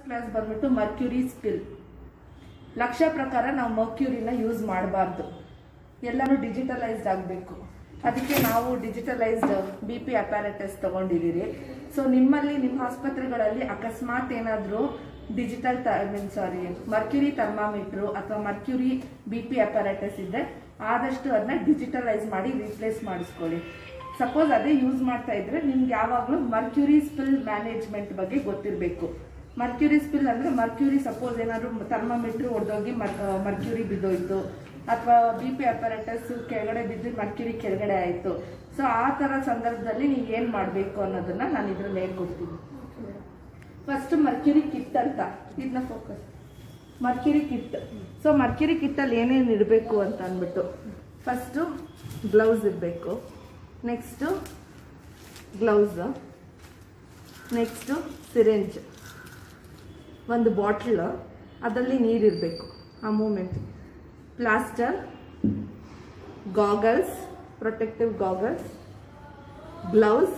class ಬಂದ್ಬಿಟ್ಟು mercury spill ಲಕ್ಷ್ಯ ಪ್ರಕಾರ ನಾವು ಮರ್ಕ್ಯೂರಿನ ಯೂಸ್ ಮಾಡಬಾರ್ದು ಎಲ್ಲನೂ ಡಿಜಿಟಲೈಸ್ಡ್ ಆಗಬೇಕು ಅದಕ್ಕೆ ನಾವು ಡಿಜಿಟಲೈಸ್ಡ್ ಬಿ ಪಿ ಅಪ್ಯಾರಟಸ್ ತಗೊಂಡಿದ್ದೀರಿ ಸೊ ನಿಮ್ಮಲ್ಲಿ ನಿಮ್ಮ ಆಸ್ಪತ್ರೆಗಳಲ್ಲಿ ಅಕಸ್ಮಾತ್ ಏನಾದರೂ digital mean sorry mercury thermometer ಅಥವಾ ಮರ್ಕ್ಯೂರಿ ಬಿ ಪಿ ಅಪ್ಯಾರಟಸ್ ಇದ್ದರೆ ಆದಷ್ಟು ಅದನ್ನ ಡಿಜಿಟಲೈಸ್ ಮಾಡಿ ರೀಪ್ಲೇಸ್ ಮಾಡಿಸ್ಕೊಳ್ಳಿ ಸಪೋಸ್ ಅದೇ ಯೂಸ್ ಮಾಡ್ತಾ ಇದ್ರೆ ನಿಮ್ಗೆ ಯಾವಾಗಲೂ ಮರ್ಕ್ಯೂರಿ ಸ್ಪಿಲ್ ಮ್ಯಾನೇಜ್ಮೆಂಟ್ ಬಗ್ಗೆ ಗೊತ್ತಿರಬೇಕು ಮರ್ಕ್ಯೂರಿ ಸ್ಪಿಲ್ ಅಂದ್ರೆ ಮರ್ಕ್ಯೂರಿ ಸಪೋಸ್ ಏನಾದ್ರು ಥರ್ಮಾಮೀಟ್ರ್ ಹೊಡೆದೋಗಿ ಮರ್ಕ್ಯೂರಿ ಬಿದ್ದೋಯ್ತು ಅಥವಾ ಬಿ ಪಿ ಅಪರೇಟಸ್ ಕೆಳಗಡೆ ಬಿದ್ದು ಮರ್ಕ್ಯೂರಿ ಕೆಳಗಡೆ ಆಯಿತು ಸೊ ಆ ಥರ ಸಂದರ್ಭದಲ್ಲಿ ನೀವು ಏನು ಮಾಡಬೇಕು ಅನ್ನೋದನ್ನ ನಾನು ಇದ್ರಲ್ಲಿ ಹೇಳ್ಕೊಡ್ತೀನಿ ಫಸ್ಟ್ ಮರ್ಕ್ಯೂರಿ ಕಿಟ್ ಅಂತ ಇದನ್ನ focus mercury kit so mercury ಕಿಟ್ಟಲ್ಲಿ ಏನೇನು ಇರಬೇಕು ಅಂತ ಅಂದ್ಬಿಟ್ಟು ಫಸ್ಟು ಗ್ಲೌಸ್ ಇರಬೇಕು ನೆಕ್ಸ್ಟು ಗ್ಲೌಸ್ ನೆಕ್ಸ್ಟು ಸಿರೆಂಜ್ ಒಂದು ಬಾಟ್ಲ್ ಅದರಲ್ಲಿ ನೀರಿರಬೇಕು ಆ moment plaster goggles protective goggles gloves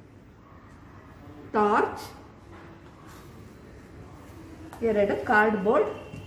torch ಎರಡು ಕಾರ್ಡ್ಬೋರ್ಡ್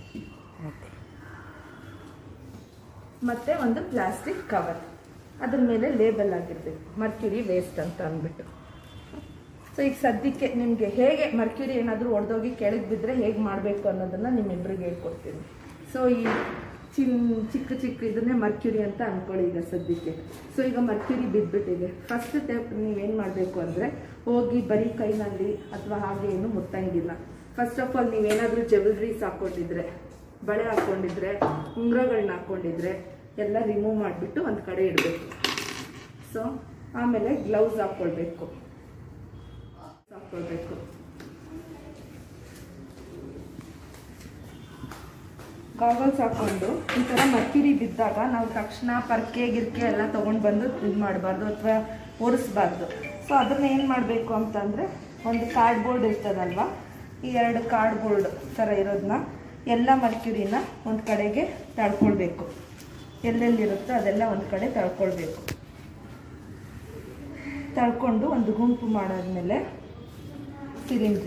ಮತ್ತೆ ಒಂದು ಪ್ಲಾಸ್ಟಿಕ್ ಕವರ್ ಅದ್ರ ಮೇಲೆ ಲೇಬಲ್ ಆಗಿರ್ಬೇಕು ಮರ್ಕ್ಯೂರಿ ವೇಸ್ಟ್ ಅಂತ ಅಂದ್ಬಿಟ್ಟು ಸೊ ಈಗ ಸದ್ಯಕ್ಕೆ ನಿಮಗೆ ಹೇಗೆ ಮರ್ಕ್ಯೂರಿ ಏನಾದರೂ ಒಡೆದೋಗಿ ಕೆಳಗೆ ಬಿದ್ದರೆ ಹೇಗೆ ಮಾಡಬೇಕು ಅನ್ನೋದನ್ನು ನಿಮ್ಮಿಬ್ಬರಿಗೆ ಹೇಳ್ಕೊಡ್ತೀನಿ ಸೊ ಈ ಚಿನ್ ಚಿಕ್ಕ ಚಿಕ್ಕ ಇದನ್ನೇ ಮರ್ಕ್ಯೂರಿ ಅಂತ ಅಂದ್ಕೊಳ್ಳಿ ಈಗ ಸದ್ಯಕ್ಕೆ ಸೊ ಈಗ ಮರ್ಕ್ಯೂರಿ ಬಿದ್ದುಬಿಟ್ಟಿದೆ ಫಸ್ಟ್ ಸ್ಟೆಪ್ ನೀವೇನು ಮಾಡಬೇಕು ಅಂದರೆ ಹೋಗಿ ಬರೀ ಕೈನಲ್ಲಿ ಅಥವಾ ಹಾಗೆ ಏನು ಮುಟ್ಟಂಗಿಲ್ಲ ಫಸ್ಟ್ ಆಫ್ ಆಲ್ ನೀವೇನಾದರೂ ಜವೆಲ್ರೀಸ್ ಹಾಕ್ಕೊಂಡಿದ್ರೆ ಬಳೆ ಹಾಕ್ಕೊಂಡಿದ್ರೆ ಉಂಗುರಗಳನ್ನ ಹಾಕ್ಕೊಂಡಿದ್ರೆ ಎಲ್ಲ ರಿಮೂವ್ ಮಾಡಿಬಿಟ್ಟು ಒಂದು ಕಡೆ ಇಡಬೇಕು ಸೊ ಆಮೇಲೆ ಗ್ಲೌಸ್ ಹಾಕ್ಕೊಳ್ಬೇಕು ಹಾಕ್ಕೊಳ್ಬೇಕು ಗಾಗಲ್ಸ್ ಹಾಕ್ಕೊಂಡು ಈ ಥರ ಮರ್ಕ್ಯೂರಿ ಬಿದ್ದಾಗ ನಾವು ತಕ್ಷಣ ಪರ್ಕೆ ಗಿರ್ಕೆ ಎಲ್ಲ ತೊಗೊಂಡು ಬಂದು ಇದು ಮಾಡಬಾರ್ದು ಅಥವಾ ಒರೆಸ್ಬಾರ್ದು ಸೊ ಅದನ್ನ ಏನು ಮಾಡಬೇಕು ಅಂತಂದರೆ ಒಂದು ಕಾರ್ಡ್ಬೋರ್ಡ್ ಇರ್ತದಲ್ವ ಈ ಎರಡು ಕಾರ್ಡ್ಬೋರ್ಡ್ ಥರ ಇರೋದನ್ನ ಎಲ್ಲ ಮರ್ಕ್ಯೂರಿನ ಒಂದು ಕಡೆಗೆ ತಳ್ಕೊಳ್ಬೇಕು ಎಲ್ಲೆಲ್ಲಿರುತ್ತೋ ಅದೆಲ್ಲ ಒಂದು ಕಡೆ ತಳ್ಕೊಳ್ಬೇಕು ತಳ್ಕೊಂಡು ಒಂದು ಗುಂಪು ಮಾಡಾದ್ಮೇಲೆ ಸಿರಿಂಜ್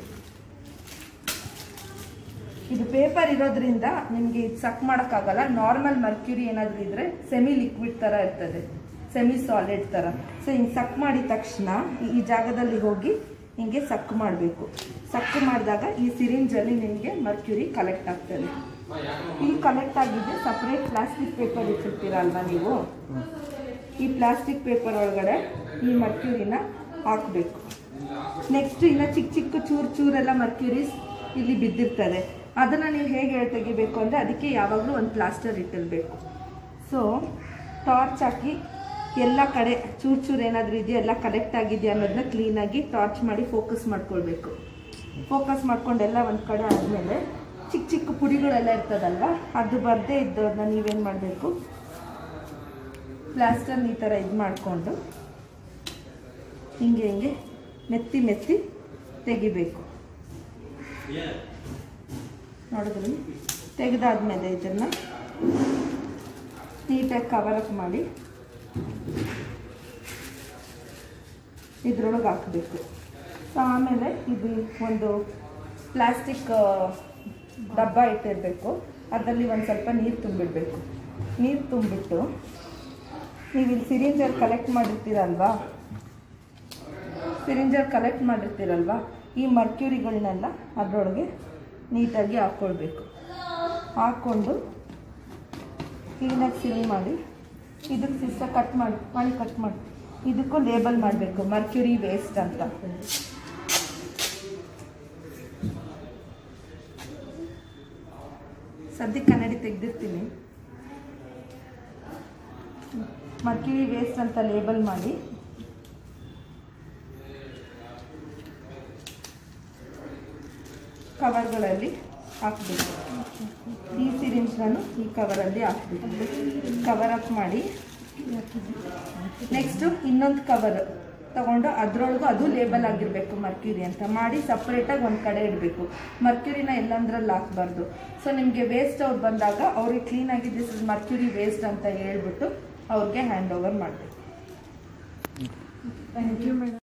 ಇದು ಪೇಪರ್ ಇರೋದ್ರಿಂದ ನಿಮಗೆ ಇದು ಸಕ್ ಮಾಡೋಕ್ಕಾಗಲ್ಲ ನಾರ್ಮಲ್ ಮರ್ಕ್ಯೂರಿ ಏನಾದರೂ ಇದ್ದರೆ ಸೆಮಿ ಲಿಕ್ವಿಡ್ ಥರ ಇರ್ತದೆ ಸೆಮಿ ಸಾಲಿಡ್ ಥರ ಸೊ ಹಿಂಗೆ ಸಕ್ ಮಾಡಿದ ತಕ್ಷಣ ಈ- ಈ ಜಾಗದಲ್ಲಿ ಹೋಗಿ ಹಿಂಗೆ ಸಕ್ ಮಾಡಬೇಕು ಸಕ್ ಮಾಡಿದಾಗ ಈ ಸಿರಿಂಜಲ್ಲಿ ನಿಮಗೆ ಮರ್ಕ್ಯೂರಿ ಕಲೆಕ್ಟ್ ಆಗ್ತದೆ ಇಲ್ಲಿ ಕಲೆಕ್ಟ್ ಆಗಿದ್ದೆ ಸಪ್ರೇಟ್ ಪ್ಲಾಸ್ಟಿಕ್ ಪೇಪರ್ ಇಟ್ಟಿರ್ತೀರಲ್ವಾ ನೀವು ಈ ಪ್ಲಾಸ್ಟಿಕ್ ಪೇಪರ್ ಒಳಗಡೆ ಈ ಮರ್ಕ್ಯೂರಿನ ಹಾಕಬೇಕು ನೆಕ್ಸ್ಟ್ ಇನ್ನು ಚಿಕ್ಕ ಚಿಕ್ಕ ಚೂರು ಚೂರೆಲ್ಲ ಮರ್ಕ್ಯೂರೀಸ್ ಇಲ್ಲಿ ಬಿದ್ದಿರ್ತದೆ ಅದನ್ನು ನೀವು ಹೇಗೆ ಹೇಳ್ ತೆಗಿಬೇಕು ಅಂದರೆ ಅದಕ್ಕೆ ಯಾವಾಗಲೂ ಒಂದು ಪ್ಲಾಸ್ಟರ್ ಇಟ್ಟಿರಬೇಕು ಸೊ ಟಾರ್ಚ್ ಹಾಕಿ ಎಲ್ಲ ಕಡೆ ಚೂರು ಚೂರು ಏನಾದರೂ ಇದೆಯಾ ಎಲ್ಲ ಕಲೆಕ್ಟ್ ಆಗಿದೆಯಾ ಅನ್ನೋದನ್ನ ಕ್ಲೀನಾಗಿ ಟಾರ್ಚ್ ಮಾಡಿ ಫೋಕಸ್ ಮಾಡ್ಕೊಳ್ಬೇಕು ಫೋಕಸ್ ಮಾಡ್ಕೊಂಡೆಲ್ಲ ಒಂದು ಕಡೆ ಆದಮೇಲೆ ಚಿಕ್ಕ ಚಿಕ್ಕ ಪುಡಿಗಳೆಲ್ಲ ಇರ್ತದಲ್ವ ಅದು ಬರದೇ ಇದ್ದವ್ರನ್ನ ನೀವೇನು ಮಾಡಬೇಕು ಪ್ಲಾಸ್ಟರ್ನ ಈ ಥರ ಇದು ಮಾಡಿಕೊಂಡು ಹಿಂಗೆ ಹಿಂಗೆ ಮೆತ್ತಿ ಮೆತ್ತಿ ತೆಗಿಬೇಕು ನೋಡಿದ್ರಿ ತೆಗೆದಾದ್ಮೇಲೆ ಇದನ್ನು ನೀಟಾಗಿ ಕವರ್ ಅಪ್ ಮಾಡಿ ಇದ್ರೊಳಗೆ ಹಾಕಬೇಕು ಸೊ ಆಮೇಲೆ ಇದು ಒಂದು ಪ್ಲಾಸ್ಟಿಕ್ ಡಬ್ಬ ಇಟ್ಟಿರಬೇಕು ಅದರಲ್ಲಿ ಒಂದು ಸ್ವಲ್ಪ ನೀರು ತುಂಬಿಡಬೇಕು ನೀರು ತುಂಬಿಟ್ಟು ನೀವು ಇಲ್ಲಿ ಸಿರಿಂಜರ್ ಕಲೆಕ್ಟ್ ಮಾಡಿರ್ತೀರಲ್ವಾ ಸಿರಿಂಜರ್ ಕಲೆಕ್ಟ್ ಮಾಡಿರ್ತೀರಲ್ವಾ ಈ ಮರ್ಕ್ಯೂರಿಗಳನ್ನೆಲ್ಲ ಅದರೊಳಗೆ ನೀಟಾಗಿ ಹಾಕ್ಕೊಳ್ಬೇಕು ಹಾಕ್ಕೊಂಡು ಕ್ಲೀನಾಗಿ ಸಿಲ್ ಮಾಡಿ ಇದಕ್ಕೆ ಸಿಸ್ಟ ಕಟ್ ಮಾಡಿ ಮಾಡಿ ಕಟ್ ಮಾಡಿ ಇದಕ್ಕೂ ಲೇಬಲ್ ಮಾಡಬೇಕು ಮರ್ಕ್ಯೂರಿ ವೇಸ್ಟ್ ಅಂತ ಸದ್ಯಕ್ಕೆ ಕನ್ನಡಿ ತೆಗೆದಿರ್ತೀನಿ ಮರ್ಕ್ಯೂರಿ ವೇಸ್ಟ್ ಅಂತ ಲೇಬಲ್ ಮಾಡಿ ಕವರ್ಗಳಲ್ಲಿ ಹಾಕಬೇಕು ಈ ಸಿರಿಂಜ್ನೂ ಈ ಕವರಲ್ಲಿ ಹಾಕಬೇಕು ಕವರ್ ಅಪ್ ಮಾಡಿ ನೆಕ್ಸ್ಟು ಇನ್ನೊಂದು ಕವರ್ ತಗೊಂಡು ಅದರೊಳಗೂ ಅದು ಲೇಬಲ್ ಆಗಿರಬೇಕು ಮರ್ಕ್ಯೂರಿ ಅಂತ ಮಾಡಿ ಸಪ್ರೇಟಾಗಿ ಒಂದು ಕಡೆ ಇಡಬೇಕು ಮರ್ಕ್ಯೂರಿನ ಎಲ್ಲಂದ್ರಲ್ಲಿ ಹಾಕ್ಬಾರ್ದು ಸೊ ನಿಮಗೆ ವೇಸ್ಟ್ ಅವ್ರು ಬಂದಾಗ ಅವ್ರಿಗೆ ಕ್ಲೀನಾಗಿ ದಿಸ್ ಇಸ್ ಮರ್ಕ್ಯೂರಿ ವೇಸ್ಟ್ ಅಂತ ಹೇಳ್ಬಿಟ್ಟು ಅವ್ರಿಗೆ ಹ್ಯಾಂಡ್ ಓವರ್ ಮಾಡಬೇಕು ಥ್ಯಾಂಕ್ ಯು ಮೇಡಮ್